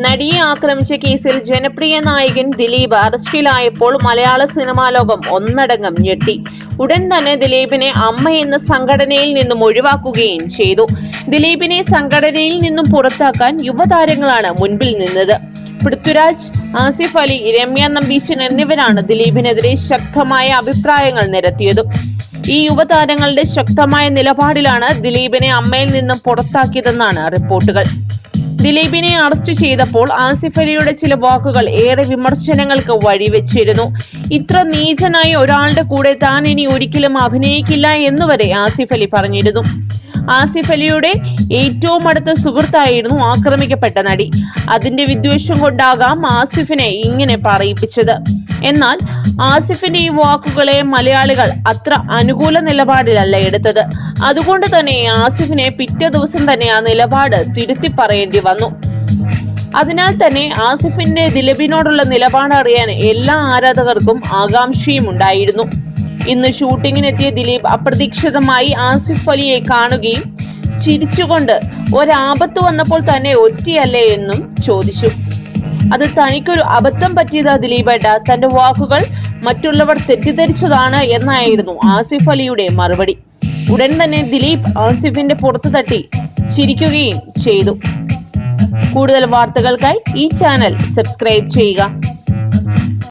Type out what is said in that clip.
നടിയെ ആക്രമിച്ച കേസിൽ ജനപ്രിയ നായകൻ ദിലീപ് അറസ്റ്റിലായപ്പോൾ മലയാള സിനിമാ ലോകം ഒന്നടങ്കം ഞെട്ടി ഉടൻ തന്നെ ദിലീപിനെ അമ്മ എന്ന സംഘടനയിൽ നിന്നും ഒഴിവാക്കുകയും ചെയ്തു ദിലീപിനെ സംഘടനയിൽ നിന്നും പുറത്താക്കാൻ യുവതാരങ്ങളാണ് മുൻപിൽ നിന്നത് പൃഥ്വിരാജ് ആസിഫ് അലി രമ്യ നമ്പീശൻ എന്നിവരാണ് ദിലീപിനെതിരെ ശക്തമായ അഭിപ്രായങ്ങൾ നിരത്തിയതും ഈ യുവതാരങ്ങളുടെ ശക്തമായ നിലപാടിലാണ് ദിലീപിനെ അമ്മയിൽ നിന്നും പുറത്താക്കിയതെന്നാണ് റിപ്പോർട്ടുകൾ ദിലീപിനെ അറസ്റ്റ് ചെയ്തപ്പോൾ ആസിഫ് അലിയുടെ ചില വാക്കുകൾ ഏറെ വിമർശനങ്ങൾക്ക് വഴിവെച്ചിരുന്നു ഇത്ര നീചനായ ഒരാളുടെ കൂടെ താൻ ഇനി ഒരിക്കലും അഭിനയിക്കില്ല എന്നുവരെ ആസിഫ് അലി പറഞ്ഞിരുന്നു ആസിഫ് അലിയുടെ ഏറ്റവും അടുത്ത സുഹൃത്തായിരുന്നു ആക്രമിക്കപ്പെട്ട നടി അതിന്റെ വിദ്വേഷം കൊണ്ടാകാം ആസിഫിനെ ഇങ്ങനെ പറയിപ്പിച്ചത് എന്നാൽ ആസിഫിന്റെ ഈ വാക്കുകളെ മലയാളികൾ അത്ര അനുകൂല നിലപാടിലല്ല എടുത്തത് അതുകൊണ്ട് തന്നെ ആസിഫിനെ പിറ്റേ ദിവസം തന്നെ ആ നിലപാട് തിരുത്തി പറയേണ്ടി വന്നു അതിനാൽ തന്നെ ആസിഫിന്റെ ദിലീപിനോടുള്ള നിലപാട് അറിയാൻ എല്ലാ ആരാധകർക്കും ആകാംക്ഷയും ഉണ്ടായിരുന്നു ഇന്ന് ഷൂട്ടിങ്ങിനെത്തിയ ദിലീപ് അപ്രതീക്ഷിതമായി ആസിഫ് അലിയെ കാണുകയും ചിരിച്ചുകൊണ്ട് ഒരാപത്ത് വന്നപ്പോൾ തന്നെ ഒറ്റയല്ലേ എന്നും ചോദിച്ചു അത് തനിക്കൊരു അബദ്ധം പറ്റിയതാ ദിലീപേട്ട തന്റെ വാക്കുകൾ മറ്റുള്ളവർ തെറ്റിദ്ധരിച്ചതാണ് എന്നായിരുന്നു ആസിഫ് അലിയുടെ മറുപടി ഉടൻ തന്നെ ദിലീപ് ആസിഫിന്റെ പുറത്തു തട്ടി ചിരിക്കുകയും ചെയ്തു കൂടുതൽ വാർത്തകൾക്കായി ഈ ചാനൽ സബ്സ്ക്രൈബ് ചെയ്യുക